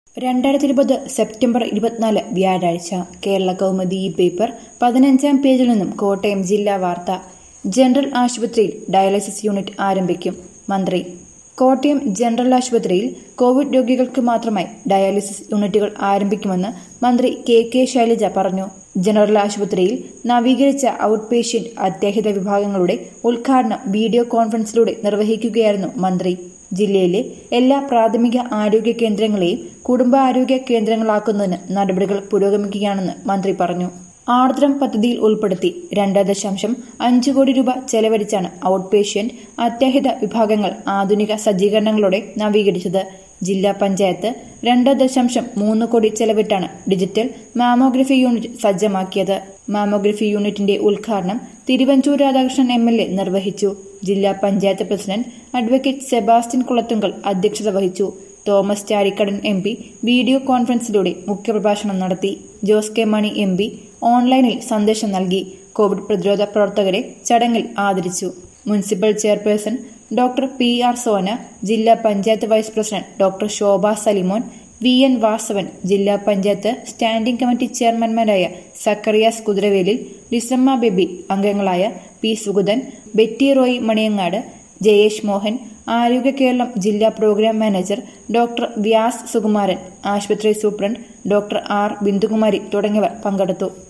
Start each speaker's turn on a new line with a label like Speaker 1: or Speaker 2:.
Speaker 1: രണ്ടായിരത്തി ഇരുപത് സെപ്റ്റംബർ ഇരുപത്തിനാല് വ്യാഴാഴ്ച കേരള കൗമുദി ഈ പേപ്പർ പതിനഞ്ചാം പേജിൽ നിന്നും കോട്ടയം ജില്ലാ വാർത്ത ജനറൽ ആശുപത്രിയിൽ ഡയാലിസിസ് യൂണിറ്റ് ആരംഭിക്കും മന്ത്രി കോട്ടയം ജനറൽ ആശുപത്രിയിൽ കോവിഡ് രോഗികൾക്ക് മാത്രമായി ഡയാലിസിസ് യൂണിറ്റുകൾ ആരംഭിക്കുമെന്ന് മന്ത്രി കെ കെ ശൈലജ പറഞ്ഞു ജനറൽ ആശുപത്രിയിൽ നവീകരിച്ച ഔട്ട് പേഷ്യന്റ് അത്യാഹിത വിഭാഗങ്ങളുടെ ഉദ്ഘാടനം വീഡിയോ കോൺഫറൻസിലൂടെ നിർവഹിക്കുകയായിരുന്നു മന്ത്രി ജില്ലയിലെ എല്ലാ പ്രാഥമിക ആരോഗ്യ കേന്ദ്രങ്ങളെയും കുടുംബാരോഗ്യ കേന്ദ്രങ്ങളാക്കുന്നതിന് നടപടികൾ പുരോഗമിക്കുകയാണെന്ന് മന്ത്രി പറഞ്ഞു ആർദ്രം പദ്ധതിയിൽ ഉൾപ്പെടുത്തി രണ്ട് ദശാംശം അഞ്ച് കോടി രൂപ ചെലവഴിച്ചാണ് ഔട്ട് പേഷ്യന്റ് അത്യാഹിത വിഭാഗങ്ങൾ ആധുനിക സജ്ജീകരണങ്ങളോടെ നവീകരിച്ചത് ജില്ലാ പഞ്ചായത്ത് രണ്ട് ദശാംശം മൂന്ന് കോടി ചെലവിട്ടാണ് ഡിജിറ്റൽ മാമോഗ്രഫി യൂണിറ്റ് സജ്ജമാക്കിയത് മാമോഗ്രഫി യൂണിറ്റിന്റെ ഉദ്ഘാടനം Thiruvanchoor Radhakrishnan M L A നിർവഹിച്ചു ജില്ലാ panchayat president advocate Sebastian Kulathunkal അധ്യക്ഷത വഹിച്ചു Thomas Charikkadan M P video കോൺഫറൻസിലൂടെ മുഖ്യപ്രഭാഷണം നടത്തി Jose K Mani M P ഓൺലൈനിൽ സന്ദേശം നൽകി കോവിഡ് പ്രതിരോധ പ്രവർത്തകരെ ചടങ്ങിൽ ആദരിച്ചു municipal chairperson doctor P R Sona ജില്ലാ panchayat vice president doctor Shobha Salimon V N Vasavan ജില്ലാ പഞ്ചായത്ത് സ്റ്റാൻഡിംഗ് കമ്മിറ്റി ചെയർമാൻമാരായ സക്കറിയാസ് കുതിരവേലിൽ ലിസമ്മ ബേബി അംഗങ്ങളായ P Sugathan Betty Roy Maniyangad Jayesh Mohan ആരോഗ്യ കേരളം ജില്ലാ programme manager doctor Vyas Sukumaran ആശുപത്രി സൂപ്രണ്ട് ഡോക്ടർ ആർ ബിന്ദുകുമാരി തുടങ്ങിയവർ പങ്കെടുത്തു